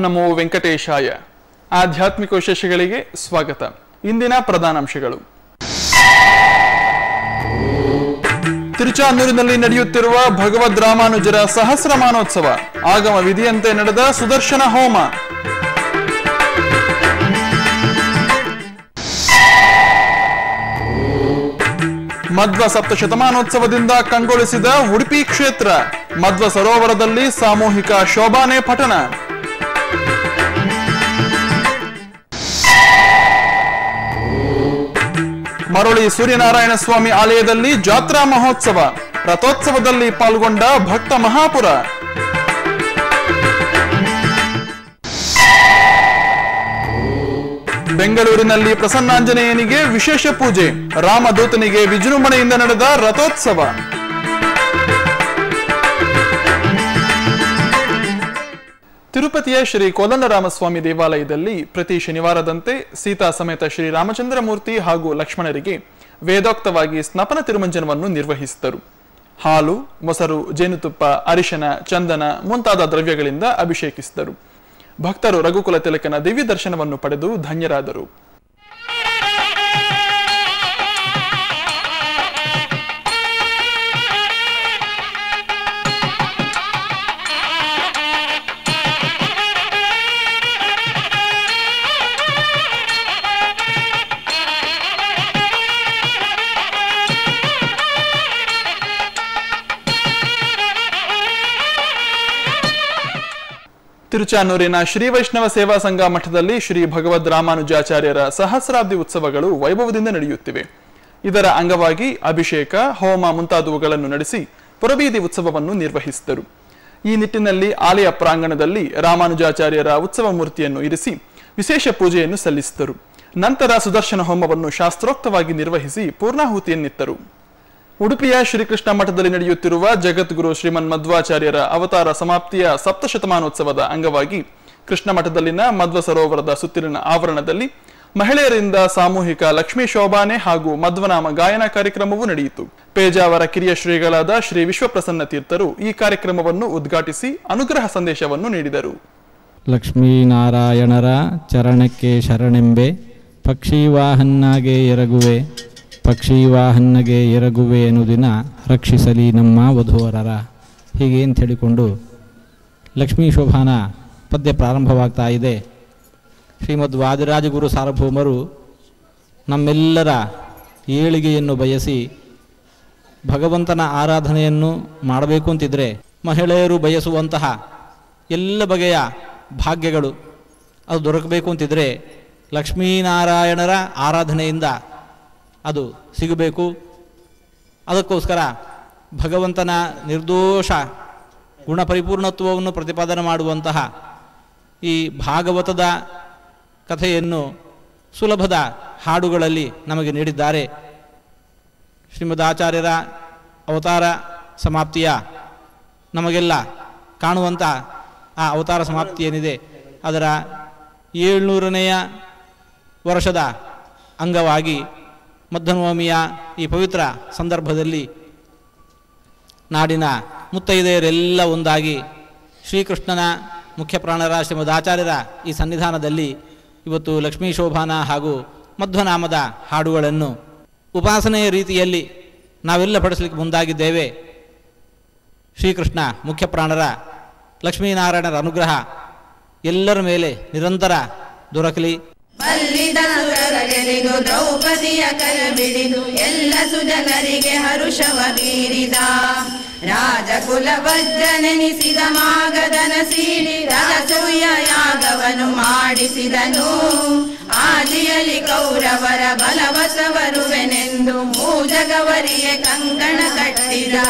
ನಮೋ ವೆಂಕಟೇಶಾಯ ಆಧ್ಯಾತ್ಮಿಕ ವಿಶೇಷಗಳಿಗೆ ಸ್ವಾಗತ ಇಂದಿನ ಪ್ರಧಾನಾಂಶಗಳು ತಿರುಚಾನೂರಿನಲ್ಲಿ ನಡೆಯುತ್ತಿರುವ ಭಗವದ್ ರಾಮಾನುಜರ ಸಹಸ್ರಮಾನೋತ್ಸವ ಆಗಮ ವಿಧಿಯಂತೆ ನಡೆದ ಸುದರ್ಶನ ಹೋಮ ಮಧ್ವ ಸಪ್ತಶತಮಾನೋತ್ಸವದಿಂದ ಕಂಗೊಳಿಸಿದ ಉಡುಪಿ ಕ್ಷೇತ್ರ ಮಧ್ವ ಸರೋವರದಲ್ಲಿ ಸಾಮೂಹಿಕ ಶೋಭಾನೆ ಪಠಣ ಮರಳಿ ಸೂರ್ಯನಾರಾಯಣ ಸ್ವಾಮಿ ಆಲಯದಲ್ಲಿ ಜಾತ್ರಾ ಮಹೋತ್ಸವ ರಥೋತ್ಸವದಲ್ಲಿ ಪಾಲ್ಗೊಂಡ ಭಕ್ತ ಮಹಾಪುರ ಬೆಂಗಳೂರಿನಲ್ಲಿ ಪ್ರಸನ್ನಾಂಜನೇಯನಿಗೆ ವಿಶೇಷ ಪೂಜೆ ರಾಮದೂತನಿಗೆ ವಿಜೃಂಭಣೆಯಿಂದ ನಡೆದ ರಥೋತ್ಸವ ತಿರುಪತಿಯ ಶ್ರೀ ಕೋದಂಡರಾಮಸ್ವಾಮಿ ದೇವಾಲಯದಲ್ಲಿ ಪ್ರತಿ ಶನಿವಾರದಂತೆ ಸೀತಾ ಸಮೇತ ಶ್ರೀ ರಾಮಚಂದ್ರ ಮೂರ್ತಿ ಹಾಗೂ ಲಕ್ಷ್ಮಣರಿಗೆ ವೇದೋಕ್ತವಾಗಿ ಸ್ನಪನ ತಿರುಮಂಜನವನ್ನು ನಿರ್ವಹಿಸಿದರು ಹಾಲು ಮೊಸರು ಜೇನುತುಪ್ಪ ಅರಿಶನ ಚಂದನ ಮುಂತಾದ ದ್ರವ್ಯಗಳಿಂದ ಅಭಿಷೇಕಿಸಿದರು ಭಕ್ತರು ರಘುಕುಲ ತಿಲಕನ ದಿವ್ಯ ದರ್ಶನವನ್ನು ಪಡೆದು ಧನ್ಯರಾದರು ತಿರುಚಾನೂರಿನ ಶ್ರೀ ವೈಷ್ಣವ ಸೇವಾ ಸಂಘ ಮಠದಲ್ಲಿ ಶ್ರೀ ಭಗವದ್ ರಾಮಾನುಜಾಚಾರ್ಯರ ಸಹಸ್ರಾಬ್ದಿ ಉತ್ಸವಗಳು ವೈಭವದಿಂದ ನಡೆಯುತ್ತಿವೆ ಇದರ ಅಂಗವಾಗಿ ಅಭಿಷೇಕ ಹೋಮ ಮುಂತಾದವುಗಳನ್ನು ನಡೆಸಿ ಪುರಬೀದಿ ಉತ್ಸವವನ್ನು ನಿರ್ವಹಿಸಿದರು ಈ ನಿಟ್ಟಿನಲ್ಲಿ ಆಲಯ ಪ್ರಾಂಗಣದಲ್ಲಿ ರಾಮಾನುಜಾಚಾರ್ಯರ ಉತ್ಸವ ಮೂರ್ತಿಯನ್ನು ಇರಿಸಿ ವಿಶೇಷ ಪೂಜೆಯನ್ನು ಸಲ್ಲಿಸಿದರು ನಂತರ ಸುದರ್ಶನ ಹೋಮವನ್ನು ಶಾಸ್ತ್ರೋಕ್ತವಾಗಿ ನಿರ್ವಹಿಸಿ ಪೂರ್ಣಾಹುತಿಯನ್ನಿತ್ತರು ಉಡುಪಿಯ ಶ್ರೀಕೃಷ್ಣ ಮಠದಲ್ಲಿ ನಡೆಯುತ್ತಿರುವ ಜಗದ್ಗುರು ಶ್ರೀಮನ್ ಮಧ್ವಾಚಾರ್ಯರ ಅವತಾರ ಸಮಾಪ್ತಿಯ ಸಪ್ತಶತಮಾನೋತ್ಸವದ ಅಂಗವಾಗಿ ಕೃಷ್ಣ ಮಠದಲ್ಲಿನ ಮಧ್ವ ಸರೋವರದ ಸುತ್ತಲಿನ ಆವರಣದಲ್ಲಿ ಮಹಿಳೆಯರಿಂದ ಸಾಮೂಹಿಕ ಲಕ್ಷ್ಮೀ ಶೋಭಾನೆ ಹಾಗೂ ಮಧ್ವನಾಮ ಗಾಯನ ಕಾರ್ಯಕ್ರಮವೂ ನಡೆಯಿತು ಪೇಜಾವರ ಕಿರಿಯ ಶ್ರೀಗಳಾದ ಶ್ರೀ ವಿಶ್ವಪ್ರಸನ್ನ ತೀರ್ಥರು ಈ ಕಾರ್ಯಕ್ರಮವನ್ನು ಉದ್ಘಾಟಿಸಿ ಅನುಗ್ರಹ ಸಂದೇಶವನ್ನು ನೀಡಿದರು ಲಕ್ಷ್ಮೀನಾರಾಯಣರ ಚರಣಕ್ಕೆ ಶರಣೆಂಬೆ ಪಕ್ಷಿವಾಹನ್ನಾಗೆ ಎರಗುವೆ ಪಕ್ಷಿವಾಹನ್ನಗೆ ಎರಗುವೆ ಎನ್ನುವುದಿನ ರಕ್ಷಿಸಲಿ ನಮ್ಮ ವಧುವರರ ಹೀಗೆ ಅಂತ ಹೇಳಿಕೊಂಡು ಲಕ್ಷ್ಮೀ ಶೋಭಾನ ಪದ್ಯ ಪ್ರಾರಂಭವಾಗ್ತಾ ಇದೆ ಶ್ರೀಮದ್ ವಾದಿರಾಜಗುರು ಸಾರ್ವಭೌಮರು ನಮ್ಮೆಲ್ಲರ ಏಳಿಗೆಯನ್ನು ಬಯಸಿ ಭಗವಂತನ ಆರಾಧನೆಯನ್ನು ಮಾಡಬೇಕು ಅಂತಿದ್ರೆ ಮಹಿಳೆಯರು ಬಯಸುವಂತಹ ಎಲ್ಲ ಬಗೆಯ ಭಾಗ್ಯಗಳು ಅದು ದೊರಕಬೇಕು ಅಂತಿದ್ರೆ ಲಕ್ಷ್ಮೀನಾರಾಯಣರ ಆರಾಧನೆಯಿಂದ ಅದು ಸಿಗಬೇಕು ಅದಕ್ಕೋಸ್ಕರ ಭಗವಂತನ ನಿರ್ದೋಷ ಗುಣಪರಿಪೂರ್ಣತ್ವವನ್ನು ಪ್ರತಿಪಾದನೆ ಮಾಡುವಂತಹ ಈ ಭಾಗವತದ ಕಥೆಯನ್ನು ಸುಲಭದ ಹಾಡುಗಳಲ್ಲಿ ನಮಗೆ ನೀಡಿದ್ದಾರೆ ಶ್ರೀಮದ್ ಆಚಾರ್ಯರ ಅವತಾರ ಸಮಾಪ್ತಿಯ ನಮಗೆಲ್ಲ ಕಾಣುವಂಥ ಆ ಅವತಾರ ಸಮಾಪ್ತಿ ಏನಿದೆ ಅದರ ಏಳ್ನೂರನೆಯ ವರ್ಷದ ಅಂಗವಾಗಿ ಮಧ್ಯನವಮಿಯ ಈ ಪವಿತ್ರ ಸಂದರ್ಭದಲ್ಲಿ ನಾಡಿನ ಮುತ್ತೈದೆಯರೆಲ್ಲ ಒಂದಾಗಿ ಶ್ರೀಕೃಷ್ಣನ ಮುಖ್ಯ ಪ್ರಾಣರ ಶ್ರೀಮದ್ ಆಚಾರ್ಯರ ಈ ಸನ್ನಿಧಾನದಲ್ಲಿ ಇವತ್ತು ಲಕ್ಷ್ಮೀ ಶೋಭಾನ ಹಾಗೂ ಮಧ್ವನಾಮದ ಹಾಡುಗಳನ್ನು ಉಪಾಸನೆಯ ರೀತಿಯಲ್ಲಿ ನಾವೆಲ್ಲ ಪಡಿಸಲಿಕ್ಕೆ ಮುಂದಾಗಿದ್ದೇವೆ ಶ್ರೀಕೃಷ್ಣ ಮುಖ್ಯ ಪ್ರಾಣರ ಲಕ್ಷ್ಮೀನಾರಾಯಣರ ಅನುಗ್ರಹ ಎಲ್ಲರ ಮೇಲೆ ನಿರಂತರ ದೊರಕಲಿ ಬಲ್ಲಿದ ಸುರರ ಗೆಲಿದು ದ್ರೌಪದಿಯ ಕೈ ಬಿಡಿದು ಎಲ್ಲ ಸುಜನರಿಗೆ ಹರುಷವ ಬೀರಿದ ರಾಜಕುಲ ವಜ್ರನೆನಿಸಿದ ಮಾಗದನ ಸೀಳಿ ರಾಜಸೂಯ ಯಾಗವನು ಮಾಡಿಸಿದನು ಆದಿಯಲ್ಲಿ ಕೌರವರ ಬಲವಸವರುವೆನೆಂದು ಮೂಜಗವರಿಗೆ ಕಂಕಣ ಕಟ್ಟಿದ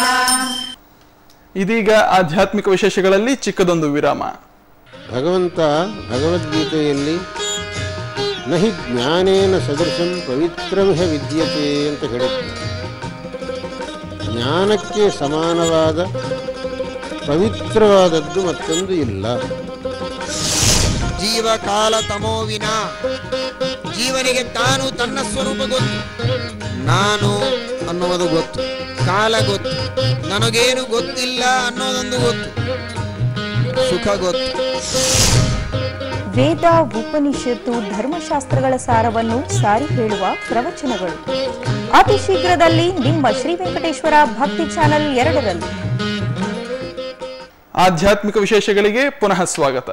ಇದೀಗ ಆಧ್ಯಾತ್ಮಿಕ ವಿಶೇಷಗಳಲ್ಲಿ ಚಿಕ್ಕದೊಂದು ವಿರಾಮ ಭಗವಂತ ಭಗವದ್ಗೀತೆಯಲ್ಲಿ ನಹಿ ಜ್ಞಾನೇನ ಸದೃಶಂ ಪವಿತ್ರಮಿಹ ವಿದ್ಯತೆ ಅಂತ ಹೇಳುತ್ತೆ ಜ್ಞಾನಕ್ಕೆ ಸಮಾನವಾದ ಪವಿತ್ರವಾದದ್ದು ಮತ್ತೊಂದು ಇಲ್ಲ ಜೀವಕಾಲ ತಮೋವಿನ ಜೀವನಿಗೆ ತಾನು ತನ್ನ ಸ್ವರೂಪ ಗೊತ್ತು ನಾನು ಅನ್ನುವುದು ಗೊತ್ತು ಕಾಲ ಗೊತ್ತು ನನಗೇನು ಗೊತ್ತಿಲ್ಲ ಅನ್ನೋದೊಂದು ಗೊತ್ತು ಸುಖ ಗೊತ್ತು ವೇದ ಉಪನಿಷತ್ತು ಧರ್ಮಶಾಸ್ತ್ರಗಳ ಸಾರವನ್ನು ಸಾರಿ ಹೇಳುವ ಪ್ರವಚನಗಳು ಅತಿ ಶೀಘ್ರದಲ್ಲಿ ನಿಮ್ಮ ಶ್ರೀ ವೆಂಕಟೇಶ್ವರ ಭಕ್ತಿ ಚಾನೆಲ್ ಎರಡರಲ್ಲಿ ಆಧ್ಯಾತ್ಮಿಕ ವಿಶೇಷಗಳಿಗೆ ಪುನಃ ಸ್ವಾಗತ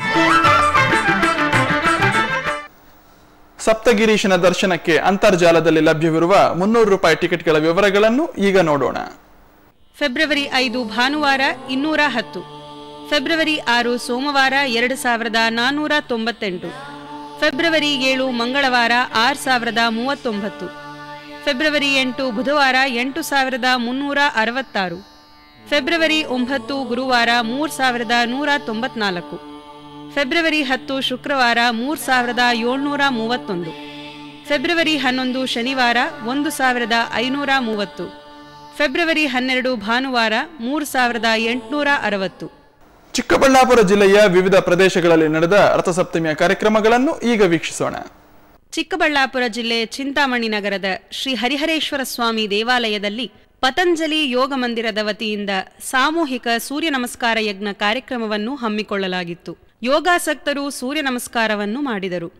ಸಪ್ತಗಿರೀಶನ ದರ್ಶನಕ್ಕೆ ಅಂತರ್ಜಾಲದಲ್ಲಿ ಲಭ್ಯವಿರುವ ಮುನ್ನೂರು ರೂಪಾಯಿ ಟಿಕೆಟ್ಗಳ ವಿವರಗಳನ್ನು ಈಗ ನೋಡೋಣ ಫೆಬ್ರವರಿ ಐದು ಭಾನುವಾರ ಇನ್ನೂರ ಹತ್ತು ಫೆಬ್ರವರಿ ಆರು ಸೋಮವಾರ ಎರಡು ಸಾವಿರದ ನಾನ್ನೂರ ತೊಂಬತ್ತೆಂಟು ಫೆಬ್ರವರಿ ಏಳು ಮಂಗಳವಾರ ಆರು ಸಾವಿರದ ಮೂವತ್ತೊಂಬತ್ತು ಫೆಬ್ರವರಿ ಎಂಟು ಬುಧವಾರ ಎಂಟು ಸಾವಿರದ ಮುನ್ನೂರ ಅರವತ್ತಾರು ಫೆಬ್ರವರಿ ಒಂಬತ್ತು ಗುರುವಾರ ಮೂರು ಸಾವಿರದ ನೂರ ತೊಂಬತ್ನಾಲ್ಕು ಫೆಬ್ರವರಿ ಹತ್ತು ಶುಕ್ರವಾರ ಮೂರು ಸಾವಿರದ ಏಳ್ನೂರ ಮೂವತ್ತೊಂದು ಫೆಬ್ರವರಿ ಹನ್ನೊಂದು ಶನಿವಾರ ಒಂದು ಸಾವಿರದ ಐನೂರ ಮೂವತ್ತು ಫೆಬ್ರವರಿ ಹನ್ನೆರಡು ಭಾನುವಾರ ಮೂರು ಸಾವಿರದ ಎಂಟುನೂರ ಅರವತ್ತು ಚಿಕ್ಕಬಳ್ಳಾಪುರ ಜಿಲ್ಲೆಯ ವಿವಿಧ ಪ್ರದೇಶಗಳಲ್ಲಿ ನಡೆದ ರಥಸಪ್ತಮಿಯ ಕಾರ್ಯಕ್ರಮಗಳನ್ನು ಈಗ ವೀಕ್ಷಿಸೋಣ ಚಿಕ್ಕಬಳ್ಳಾಪುರ ಜಿಲ್ಲೆ ಚಿಂತಾಮಣಿ ನಗರದ ಶ್ರೀ ಹರಿಹರೇಶ್ವರ ಸ್ವಾಮಿ ದೇವಾಲಯದಲ್ಲಿ ಪತಂಜಲಿ ಯೋಗ ಮಂದಿರದ ವತಿಯಿಂದ ಸಾಮೂಹಿಕ ಸೂರ್ಯ ನಮಸ್ಕಾರ ಯಜ್ಞ ಕಾರ್ಯಕ್ರಮವನ್ನು ಹಮ್ಮಿಕೊಳ್ಳಲಾಗಿತ್ತು ಯೋಗಾಸಕ್ತರು ಸೂರ್ಯ ನಮಸ್ಕಾರವನ್ನು ಮಾಡಿದರು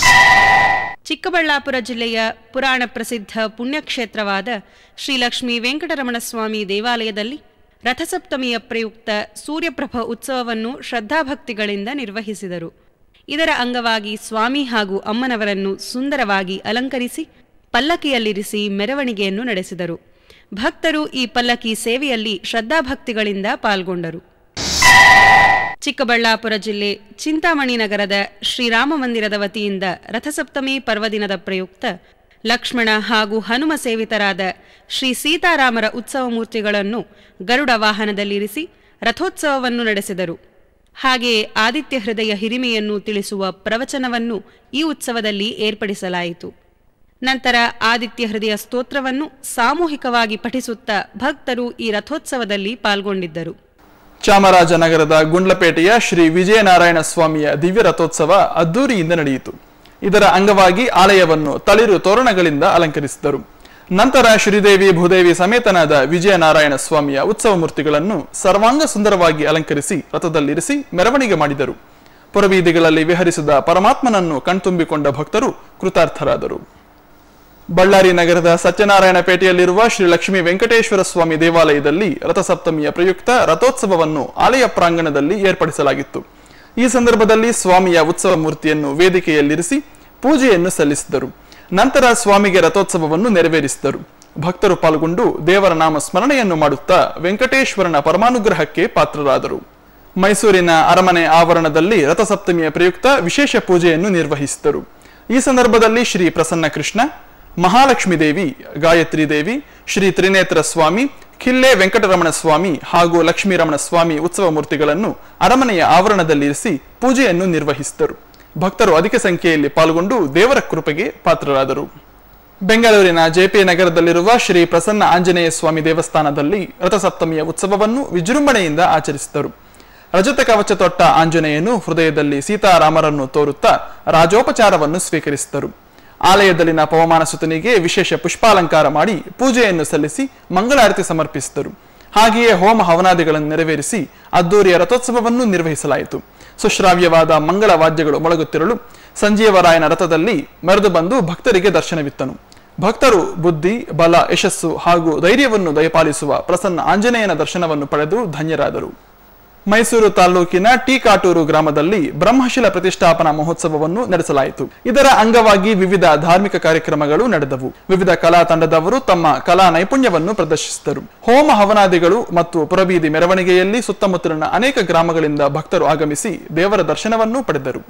ಚಿಕ್ಕಬಳ್ಳಾಪುರ ಜಿಲ್ಲೆಯ ಪುರಾಣ ಪ್ರಸಿದ್ಧ ಪುಣ್ಯಕ್ಷೇತ್ರವಾದ ಶ್ರೀ ಲಕ್ಷ್ಮೀ ವೆಂಕಟರಮಣ ಸ್ವಾಮಿ ದೇವಾಲಯದಲ್ಲಿ ರಥಸಪ್ತಮಿಯ ಪ್ರಯುಕ್ತ ಸೂರ್ಯಪ್ರಭ ಉತ್ಸವವನ್ನು ಶ್ರದ್ಧಾಭಕ್ತಿಗಳಿಂದ ನಿರ್ವಹಿಸಿದರು ಇದರ ಅಂಗವಾಗಿ ಸ್ವಾಮಿ ಹಾಗೂ ಅಮ್ಮನವರನ್ನು ಸುಂದರವಾಗಿ ಅಲಂಕರಿಸಿ ಪಲ್ಲಕ್ಕಿಯಲ್ಲಿರಿಸಿ ಮೆರವಣಿಗೆಯನ್ನು ನಡೆಸಿದರು ಭಕ್ತರು ಈ ಪಲ್ಲಕ್ಕಿ ಸೇವೆಯಲ್ಲಿ ಶ್ರದ್ಧಾಭಕ್ತಿಗಳಿಂದ ಪಾಲ್ಗೊಂಡರು ಚಿಕ್ಕಬಳ್ಳಾಪುರ ಜಿಲ್ಲೆ ಚಿಂತಾಮಣಿ ನಗರದ ಶ್ರೀರಾಮ ಮಂದಿರದ ವತಿಯಿಂದ ರಥಸಪ್ತಮಿ ಪರ್ವದಿನದ ಪ್ರಯುಕ್ತ ಲಕ್ಷ್ಮಣ ಹಾಗೂ ಹನುಮ ಸೇವಿತರಾದ ಶ್ರೀ ಸೀತಾರಾಮರ ಉತ್ಸವ ಮೂರ್ತಿಗಳನ್ನು ಗರುಡ ವಾಹನದಲ್ಲಿರಿಸಿ ರಥೋತ್ಸವವನ್ನು ನಡೆಸಿದರು ಹಾಗೆಯೇ ಆದಿತ್ಯ ಹೃದಯ ಹಿರಿಮೆಯನ್ನು ತಿಳಿಸುವ ಪ್ರವಚನವನ್ನು ಈ ಉತ್ಸವದಲ್ಲಿ ಏರ್ಪಡಿಸಲಾಯಿತು ನಂತರ ಆದಿತ್ಯ ಹೃದಯ ಸ್ತೋತ್ರವನ್ನು ಸಾಮೂಹಿಕವಾಗಿ ಪಠಿಸುತ್ತಾ ಭಕ್ತರು ಈ ರಥೋತ್ಸವದಲ್ಲಿ ಪಾಲ್ಗೊಂಡಿದ್ದರು ಚಾಮರಾಜನಗರದ ಗುಂಡ್ಲಪೇಟೆಯ ಶ್ರೀ ವಿಜಯನಾರಾಯಣ ಸ್ವಾಮಿಯ ದಿವ್ಯ ರಥೋತ್ಸವ ಅದ್ದೂರಿಯಿಂದ ನಡೆಯಿತು ಇದರ ಅಂಗವಾಗಿ ಆಲಯವನ್ನು ತಳಿರು ತೋರಣಗಳಿಂದ ಅಲಂಕರಿಸಿದರು ನಂತರ ಶ್ರೀದೇವಿ ಭೂದೇವಿ ಸಮೇತನಾದ ವಿಜಯನಾರಾಯಣ ಸ್ವಾಮಿಯ ಉತ್ಸವ ಮೂರ್ತಿಗಳನ್ನು ಸರ್ವಾಂಗ ಸುಂದರವಾಗಿ ಅಲಂಕರಿಸಿ ರಥದಲ್ಲಿರಿಸಿ ಮೆರವಣಿಗೆ ಮಾಡಿದರು ಪುರಬೀದಿಗಳಲ್ಲಿ ವಿಹರಿಸಿದ ಪರಮಾತ್ಮನನ್ನು ಕಣ್ತುಂಬಿಕೊಂಡ ಭಕ್ತರು ಕೃತಾರ್ಥರಾದರು ಬಳ್ಳಾರಿ ನಗರದ ಸತ್ಯನಾರಾಯಣ ಪೇಟೆಯಲ್ಲಿರುವ ಶ್ರೀ ಲಕ್ಷ್ಮೀ ವೆಂಕಟೇಶ್ವರ ಸ್ವಾಮಿ ದೇವಾಲಯದಲ್ಲಿ ರಥಸಪ್ತಮಿಯ ಪ್ರಯುಕ್ತ ರಥೋತ್ಸವವನ್ನು ಆಲಯ ಪ್ರಾಂಗಣದಲ್ಲಿ ಏರ್ಪಡಿಸಲಾಗಿತ್ತು ಈ ಸಂದರ್ಭದಲ್ಲಿ ಸ್ವಾಮಿಯ ಉತ್ಸವ ಮೂರ್ತಿಯನ್ನು ವೇದಿಕೆಯಲ್ಲಿರಿಸಿ ಪೂಜೆಯನ್ನು ಸಲ್ಲಿಸಿದರು ನಂತರ ಸ್ವಾಮಿಗೆ ರಥೋತ್ಸವವನ್ನು ನೆರವೇರಿಸಿದರು ಭಕ್ತರು ಪಾಲ್ಗೊಂಡು ದೇವರ ನಾಮ ಸ್ಮರಣೆಯನ್ನು ಮಾಡುತ್ತಾ ವೆಂಕಟೇಶ್ವರನ ಪರಮಾನುಗ್ರಹಕ್ಕೆ ಪಾತ್ರರಾದರು ಮೈಸೂರಿನ ಅರಮನೆ ಆವರಣದಲ್ಲಿ ರಥಸಪ್ತಮಿಯ ಪ್ರಯುಕ್ತ ವಿಶೇಷ ಪೂಜೆಯನ್ನು ನಿರ್ವಹಿಸಿದರು ಈ ಸಂದರ್ಭದಲ್ಲಿ ಶ್ರೀ ಪ್ರಸನ್ನ ಕೃಷ್ಣ ಮಹಾಲಕ್ಷ್ಮೀ ದೇವಿ ಗಾಯತ್ರಿ ದೇವಿ ಶ್ರೀ ತ್ರಿನೇತ್ರ ಸ್ವಾಮಿ ಖಿಲ್ಲೆ ವೆಂಕಟರಮಣ ಸ್ವಾಮಿ ಹಾಗೂ ಲಕ್ಷ್ಮೀರಮಣ ಸ್ವಾಮಿ ಉತ್ಸವ ಮೂರ್ತಿಗಳನ್ನು ಅರಮನೆಯ ಆವರಣದಲ್ಲಿರಿಸಿ ಪೂಜೆಯನ್ನು ನಿರ್ವಹಿಸಿದರು ಭಕ್ತರು ಅಧಿಕ ಸಂಖ್ಯೆಯಲ್ಲಿ ಪಾಲ್ಗೊಂಡು ದೇವರ ಕೃಪೆಗೆ ಪಾತ್ರರಾದರು ಬೆಂಗಳೂರಿನ ಜೆಪಿ ನಗರದಲ್ಲಿರುವ ಶ್ರೀ ಪ್ರಸನ್ನ ಆಂಜನೇಯ ಸ್ವಾಮಿ ದೇವಸ್ಥಾನದಲ್ಲಿ ರಥಸಪ್ತಮಿಯ ಉತ್ಸವವನ್ನು ವಿಜೃಂಭಣೆಯಿಂದ ಆಚರಿಸಿದರು ರಜತ ಕವಚ ತೊಟ್ಟ ಆಂಜನೇಯನು ಹೃದಯದಲ್ಲಿ ಸೀತಾರಾಮರನ್ನು ತೋರುತ್ತಾ ರಾಜೋಪಚಾರವನ್ನು ಸ್ವೀಕರಿಸಿದರು ಆಲಯದಲ್ಲಿನ ಪವಮಾನ ಸುತನಿಗೆ ವಿಶೇಷ ಪುಷ್ಪಾಲಂಕಾರ ಮಾಡಿ ಪೂಜೆಯನ್ನು ಸಲ್ಲಿಸಿ ಮಂಗಳಾರತಿ ಸಮರ್ಪಿಸಿದರು ಹಾಗೆಯೇ ಹೋಮ ಹವನಾದಿಗಳನ್ನು ನೆರವೇರಿಸಿ ಅದ್ದೂರಿಯ ರಥೋತ್ಸವವನ್ನು ನಿರ್ವಹಿಸಲಾಯಿತು ಸುಶ್ರಾವ್ಯವಾದ ಮಂಗಳ ವಾದ್ಯಗಳು ಮೊಳಗುತ್ತಿರಲು ಸಂಜೀವರಾಯನ ರಥದಲ್ಲಿ ಮೆರೆದು ಬಂದು ಭಕ್ತರಿಗೆ ದರ್ಶನವಿತ್ತನು ಭಕ್ತರು ಬುದ್ಧಿ ಬಲ ಯಶಸ್ಸು ಹಾಗೂ ಧೈರ್ಯವನ್ನು ದಯಪಾಲಿಸುವ ಪ್ರಸನ್ನ ಆಂಜನೇಯನ ದರ್ಶನವನ್ನು ಪಡೆದು ಧನ್ಯರಾದರು ಮೈಸೂರು ತಾಲೂಕಿನ ಟಿ ಕಾಟೂರು ಗ್ರಾಮದಲ್ಲಿ ಬ್ರಹ್ಮಶಿಲ ಪ್ರತಿಷ್ಠಾಪನಾ ಮಹೋತ್ಸವವನ್ನು ನಡೆಸಲಾಯಿತು ಇದರ ಅಂಗವಾಗಿ ವಿವಿಧ ಧಾರ್ಮಿಕ ಕಾರ್ಯಕ್ರಮಗಳು ನಡೆದವು ವಿವಿಧ ಕಲಾ ತಂಡದವರು ತಮ್ಮ ಕಲಾ ನೈಪುಣ್ಯವನ್ನು ಪ್ರದರ್ಶಿಸಿದರು ಹೋಮ ಹವನಾದಿಗಳು ಮತ್ತು ಪುರಬೀದಿ ಮೆರವಣಿಗೆಯಲ್ಲಿ ಸುತ್ತಮುತ್ತಲಿನ ಅನೇಕ ಗ್ರಾಮಗಳಿಂದ ಭಕ್ತರು ಆಗಮಿಸಿ ದೇವರ ದರ್ಶನವನ್ನು ಪಡೆದರು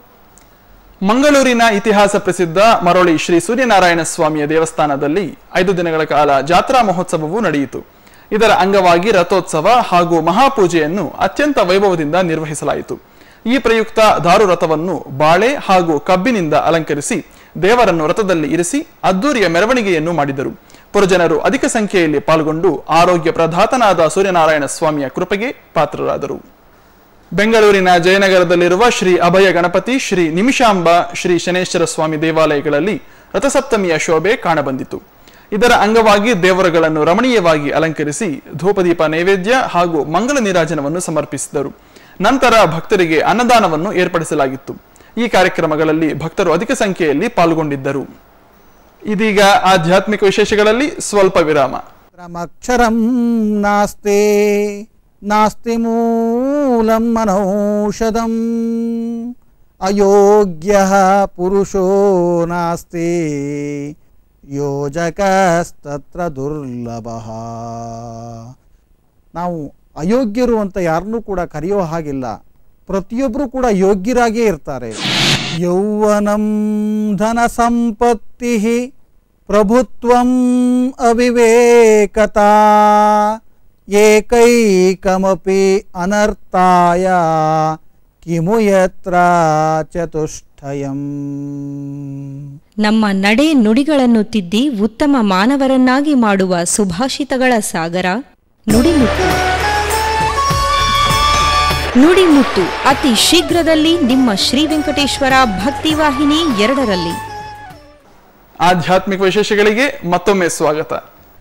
ಮಂಗಳೂರಿನ ಇತಿಹಾಸ ಪ್ರಸಿದ್ಧ ಮರಳಿ ಶ್ರೀ ಸೂರ್ಯನಾರಾಯಣ ಸ್ವಾಮಿಯ ದೇವಸ್ಥಾನದಲ್ಲಿ ಐದು ದಿನಗಳ ಕಾಲ ಜಾತ್ರಾ ಮಹೋತ್ಸವವು ನಡೆಯಿತು ಇದರ ಅಂಗವಾಗಿ ರಥೋತ್ಸವ ಹಾಗೂ ಮಹಾಪೂಜೆಯನ್ನು ಅತ್ಯಂತ ವೈಭವದಿಂದ ನಿರ್ವಹಿಸಲಾಯಿತು ಈ ಪ್ರಯುಕ್ತ ದಾರು ರಥವನ್ನು ಬಾಳೆ ಹಾಗೂ ಕಬ್ಬಿನಿಂದ ಅಲಂಕರಿಸಿ ದೇವರನ್ನು ರಥದಲ್ಲಿ ಇರಿಸಿ ಅದ್ದೂರಿಯ ಮೆರವಣಿಗೆಯನ್ನು ಮಾಡಿದರು ಪುರಜನರು ಅಧಿಕ ಸಂಖ್ಯೆಯಲ್ಲಿ ಪಾಲ್ಗೊಂಡು ಆರೋಗ್ಯ ಪ್ರಧಾತನಾದ ಸೂರ್ಯನಾರಾಯಣ ಸ್ವಾಮಿಯ ಕೃಪೆಗೆ ಪಾತ್ರರಾದರು ಬೆಂಗಳೂರಿನ ಜಯನಗರದಲ್ಲಿರುವ ಶ್ರೀ ಅಭಯ ಗಣಪತಿ ಶ್ರೀ ನಿಮಿಷಾಂಬ ಶ್ರೀ ಶನೇಶ್ವರ ಸ್ವಾಮಿ ದೇವಾಲಯಗಳಲ್ಲಿ ರಥಸಪ್ತಮಿಯ ಶೋಭೆ ಕಾಣಬಂದಿತು ಇದರ ಅಂಗವಾಗಿ ದೇವರುಗಳನ್ನು ರಮಣೀಯವಾಗಿ ಅಲಂಕರಿಸಿ ಧೂಪದೀಪ ನೈವೇದ್ಯ ಹಾಗೂ ಮಂಗಳ ನೀರಾಜನವನ್ನು ಸಮರ್ಪಿಸಿದರು ನಂತರ ಭಕ್ತರಿಗೆ ಅನ್ನದಾನವನ್ನು ಏರ್ಪಡಿಸಲಾಗಿತ್ತು ಈ ಕಾರ್ಯಕ್ರಮಗಳಲ್ಲಿ ಭಕ್ತರು ಅಧಿಕ ಸಂಖ್ಯೆಯಲ್ಲಿ ಪಾಲ್ಗೊಂಡಿದ್ದರು ಇದೀಗ ಆಧ್ಯಾತ್ಮಿಕ ವಿಶೇಷಗಳಲ್ಲಿ ಸ್ವಲ್ಪ ವಿರಾಮ क्रमक्षरं नास्ति नास्ति मूलं मनौषधम् अयोग्यः पुरुषो नास्ति ಯೋಜಕಸ್ತತ್ರ ದುರ್ಲಭಃ ನಾವು ಅಯೋಗ್ಯರು ಅಂತ ಯಾರನ್ನೂ ಕೂಡ ಕರೆಯೋ ಹಾಗಿಲ್ಲ ಪ್ರತಿಯೊಬ್ಬರು ಕೂಡ ಯೋಗ್ಯರಾಗೇ ಇರ್ತಾರೆ ಯೌವನಂ ಧನ ಸಂಪತ್ತಿ ಪ್ರಭುತ್ವಂ ಅವಿವೇಕತಾ ಏಕೈಕಮಪಿ ಅನರ್ಥಾಯ ಕಿಮು ಯತ್ರ ಚತುಷ್ಟಯಂ ನಮ್ಮ ನಡೆ ನುಡಿಗಳನ್ನು ತಿದ್ದಿ ಉತ್ತಮ ಮಾನವರನ್ನಾಗಿ ಮಾಡುವ ಸುಭಾಷಿತಗಳ ಸಾಗರ ನುಡಿಮುತ್ತು ನುಡಿಮುತ್ತು ಅತಿ ಶೀಘ್ರದಲ್ಲಿ ನಿಮ್ಮ ಶ್ರೀ ವೆಂಕಟೇಶ್ವರ ಭಕ್ತಿವಾಹಿನಿ ಎರಡರಲ್ಲಿ ಆಧ್ಯಾತ್ಮಿಕ ವಿಶೇಷಗಳಿಗೆ ಮತ್ತೊಮ್ಮೆ ಸ್ವಾಗತ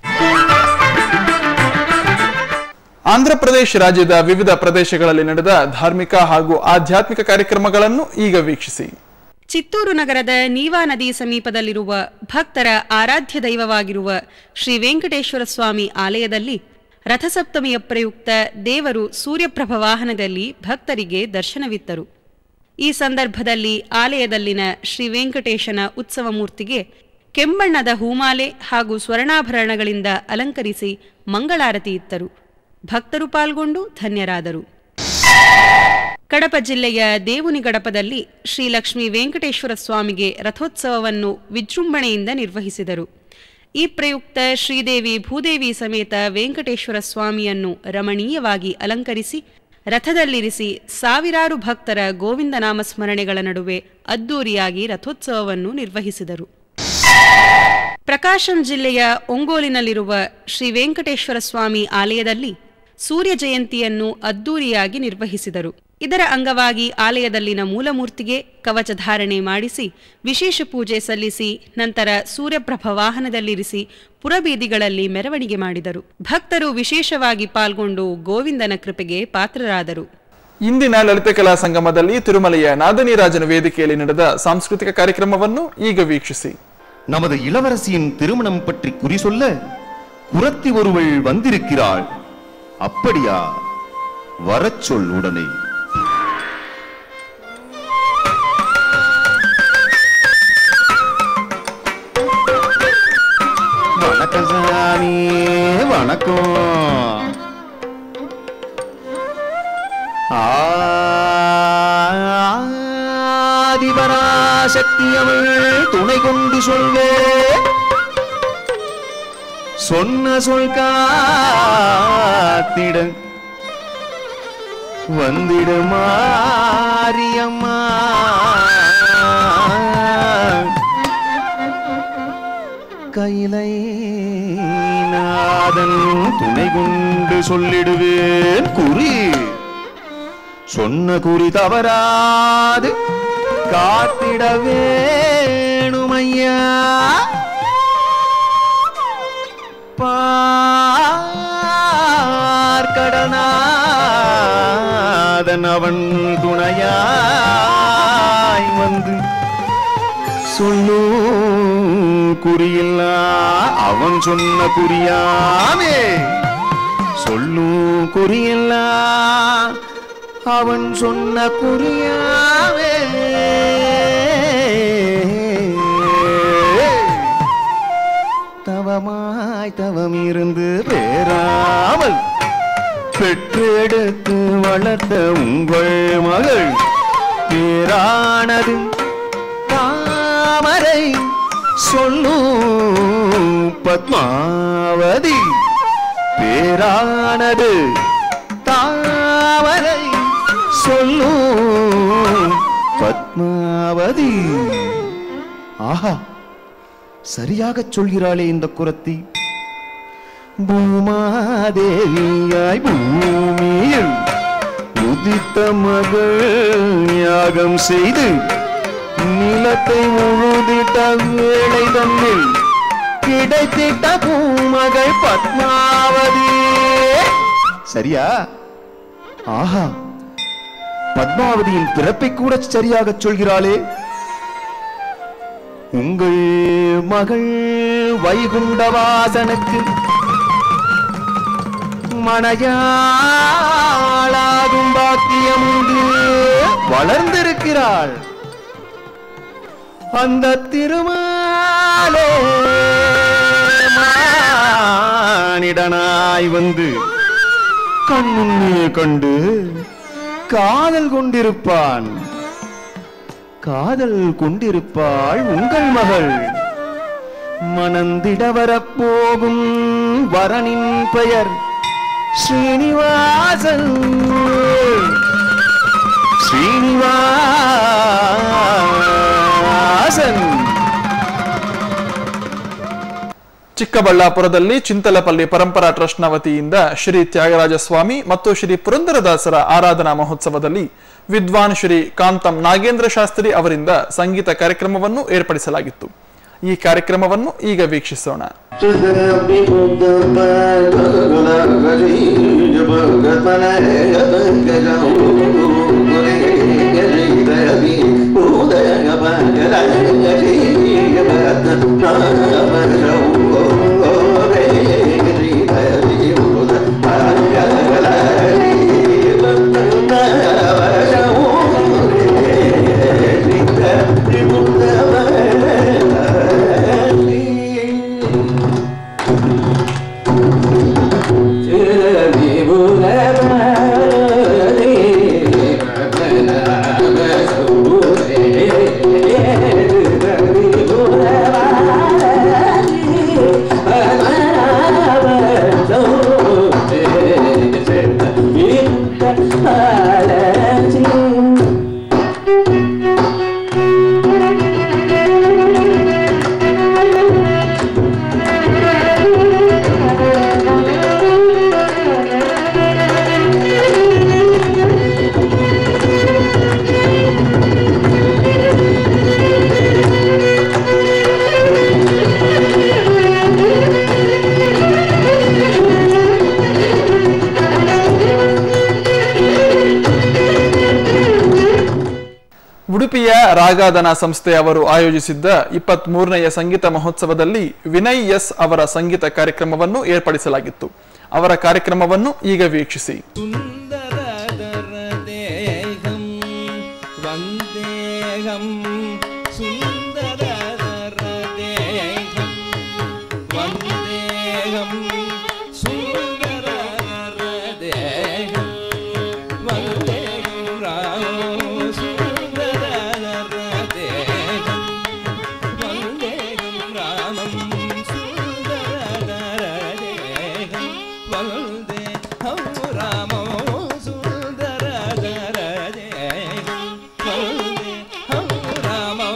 ಆಂಧ್ರಪ್ರದೇಶ ರಾಜ್ಯದ ವಿವಿಧ ಪ್ರದೇಶಗಳಲ್ಲಿ ನಡೆದ ಧಾರ್ಮಿಕ ಹಾಗೂ ಆಧ್ಯಾತ್ಮಿಕ ಕಾರ್ಯಕ್ರಮಗಳನ್ನು ಈಗ ವೀಕ್ಷಿಸಿ ಚಿತ್ತೂರು ನಗರದ ನೀವಾ ನದಿ ಸಮೀಪದಲ್ಲಿರುವ ಭಕ್ತರ ಆರಾಧ್ಯ ದೈವವಾಗಿರುವ ಶ್ರೀ ವೆಂಕಟೇಶ್ವರ ಸ್ವಾಮಿ ಆಲಯದಲ್ಲಿ ರಥಸಪ್ತಮಿಯ ಪ್ರಯುಕ್ತ ದೇವರು ಸೂರ್ಯಪ್ರಭ ವಾಹನದಲ್ಲಿ ಭಕ್ತರಿಗೆ ದರ್ಶನವಿತ್ತರು ಈ ಸಂದರ್ಭದಲ್ಲಿ ಆಲಯದಲ್ಲಿನ ಶ್ರೀ ವೆಂಕಟೇಶನ ಉತ್ಸವ ಮೂರ್ತಿಗೆ ಕೆಂಬಣ್ಣದ ಹೂಮಾಲೆ ಹಾಗೂ ಸ್ವರ್ಣಾಭರಣಗಳಿಂದ ಅಲಂಕರಿಸಿ ಮಂಗಳಾರತಿ ಇತ್ತರು ಭಕ್ತರು ಪಾಲ್ಗೊಂಡು ಧನ್ಯರಾದರು ಕಡಪ ಜಿಲ್ಲೆಯ ದೇವುನಿಗಡಪದಲ್ಲಿ ಶ್ರೀ ಲಕ್ಷ್ಮೀ ವೆಂಕಟೇಶ್ವರ ಸ್ವಾಮಿಗೆ ರಥೋತ್ಸವವನ್ನು ವಿಜೃಂಭಣೆಯಿಂದ ನಿರ್ವಹಿಸಿದರು ಈ ಪ್ರಯುಕ್ತ ಶ್ರೀದೇವಿ ಭೂದೇವಿ ಸಮೇತ ವೆಂಕಟೇಶ್ವರ ಸ್ವಾಮಿಯನ್ನು ರಮಣೀಯವಾಗಿ ಅಲಂಕರಿಸಿ ರಥದಲ್ಲಿರಿಸಿ ಸಾವಿರಾರು ಭಕ್ತರ ಗೋವಿಂದ ನಾಮಸ್ಮರಣೆಗಳ ನಡುವೆ ಅದ್ದೂರಿಯಾಗಿ ರಥೋತ್ಸವವನ್ನು ನಿರ್ವಹಿಸಿದರು ಪ್ರಕಾಶಂ ಜಿಲ್ಲೆಯ ಒಂಗೋಲಿನಲ್ಲಿರುವ ಶ್ರೀ ವೆಂಕಟೇಶ್ವರ ಸ್ವಾಮಿ ಆಲಯದಲ್ಲಿ ಸೂರ್ಯ ಜಯಂತಿಯನ್ನು ಅದ್ದೂರಿಯಾಗಿ ನಿರ್ವಹಿಸಿದರು ಇದರ ಅಂಗವಾಗಿ ಆಲಯದಲ್ಲಿನ ಮೂಲಮೂರ್ತಿಗೆ ಕವಚ ಧಾರಣೆ ಮಾಡಿಸಿ ವಿಶೇಷ ಪೂಜೆ ಸಲ್ಲಿಸಿ ನಂತರ ಸೂರ್ಯಪ್ರಭ ವಾಹನದಲ್ಲಿರಿಸಿ ಪುರಬೀದಿಗಳಲ್ಲಿ ಮೆರವಣಿಗೆ ಮಾಡಿದರು ಭಕ್ತರು ವಿಶೇಷವಾಗಿ ಪಾಲ್ಗೊಂಡು ಗೋವಿಂದನ ಕೃಪೆಗೆ ಪಾತ್ರರಾದರು ಇಂದಿನ ಲಲಿತ ಕಲಾ ಸಂಗಮದಲ್ಲಿ ತಿರುಮಲೆಯ ನಾದನಿರಾಜನ ವೇದಿಕೆಯಲ್ಲಿ ನಡೆದ ಸಾಂಸ್ಕೃತಿಕ ಕಾರ್ಯಕ್ರಮವನ್ನು ಈಗ ವೀಕ್ಷಿಸಿ நமது இளவரசியின் திருமணம் பற்றி குறி சொல்ல குரத்தி ஒருவள் வந்திருக்கிறாள் அப்படியா வரச் சொல் உடனே வணக்கம் சாமி வணக்கம் ஆதிபராசக்தி அவள் துணை கொண்டு சொல்வே சொன்ன சொல் காத்திட வந்திட மாரியம்மா கைலை நாதன் துணை கொண்டு சொல்லிடுவேன் குறி சொன்ன குறி தவறாது காத்திட வேணுமையா பார்க்கடனாதன் அவன் துணையாய் வந்து சொல்லு குறியில்லா அவன் சொன்ன குறியாமே சொல்லும் குறியில்லா அவன் சொன்ன குறியாவே தவமாய் தவம் இருந்து பேராமல் பெற்றெடுத்து வளர்த்த உங்கள் மகள் பேரானது தாமரை சொல்லும் பத்மாவதி பேரானது தாமரை சொல்லும் பத்மாவதி ஆஹா சரியாகச் சொல்கிறாளே இந்த குரத்தி பூமாதேவியாய் பூமியில் உதித்த மகள் யாகம் செய்து நிலத்தை உழுதிட்ட வேளை தன்னில் கிடைத்திட்ட பூமகள் பத்மாவதி சரியா ஆஹா பத்மாவதியின் பிறப்பை கூட சரியாகச் சொல்கிறாளே உங்கள் மகள் வைகுண்டவாசனுக்கு மனையாளாகும் பாக்கியம் உண்டு வளர்ந்திருக்கிறாள் அந்த திருமாலே மானிடனாய் வந்து கண்முன்னே கண்டு காதல் கொண்டிருப்பான் காதல் கொண்டிருப்பாள் உங்கள் மகள் மணந்திட வரப்போகும் வரனின் பெயர் ஸ்ரீனிவாசன் ஸ்ரீனிவாசன் ಚಿಕ್ಕಬಳ್ಳಾಪುರದಲ್ಲಿ ಚಿಂತಲಪಲ್ಲಿ ಪರಂಪರಾ ಟ್ರಸ್ಟ್ನ ವತಿಯಿಂದ ಶ್ರೀ ತ್ಯಾಗರಾಜ ಸ್ವಾಮಿ ಮತ್ತು ಶ್ರೀ ಪುರಂದರದಾಸರ ಆರಾಧನಾ ಮಹೋತ್ಸವದಲ್ಲಿ ವಿದ್ವಾನ್ ಶ್ರೀ ಕಾಂತಂ ನಾಗೇಂದ್ರ ಶಾಸ್ತ್ರಿ ಅವರಿಂದ ಸಂಗೀತ ಕಾರ್ಯಕ್ರಮವನ್ನು ಏರ್ಪಡಿಸಲಾಗಿತ್ತು ಈ ಕಾರ್ಯಕ್ರಮವನ್ನು ಈಗ ವೀಕ್ಷಿಸೋಣ ಉಡುಪಿಯ ರಾಗಾದನ ಸಂಸ್ಥೆ ಅವರು ಆಯೋಜಿಸಿದ್ದ ಇಪ್ಪತ್ತ್ ಮೂರನೆಯ ಸಂಗೀತ ಮಹೋತ್ಸವದಲ್ಲಿ ವಿನಯ್ ಎಸ್ ಅವರ ಸಂಗೀತ ಕಾರ್ಯಕ್ರಮವನ್ನು ಏರ್ಪಡಿಸಲಾಗಿತ್ತು ಅವರ ಕಾರ್ಯಕ್ರಮವನ್ನು ಈಗ ವೀಕ್ಷಿಸಿ സുന്ദരദേഹം വന്ദേഹം സുന്ദരദേഹം വന്ദേഹം സുന്ദരദേഹം വന്ദേഹം രാമോ സുന്ദരദേഹം വന്ദേഹം രാമം സുന്ദരദേഹം വന്ദേഹം രാമോ സുന്ദരദേഹം വന്ദേഹം രാമോ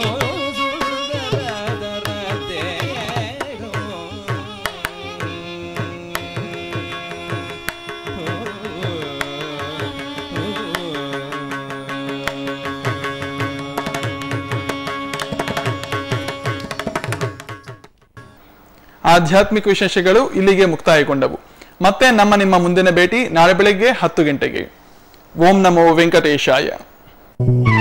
ಆಧ್ಯಾತ್ಮಿಕ ವಿಶೇಷಗಳು ಇಲ್ಲಿಗೆ ಮುಕ್ತಾಯಗೊಂಡವು ಮತ್ತೆ ನಮ್ಮ ನಿಮ್ಮ ಮುಂದಿನ ಭೇಟಿ ನಾಳೆ ಬೆಳಗ್ಗೆ ಹತ್ತು ಗಂಟೆಗೆ ಓಂ ನಮೋ ವೆಂಕಟೇಶಾಯ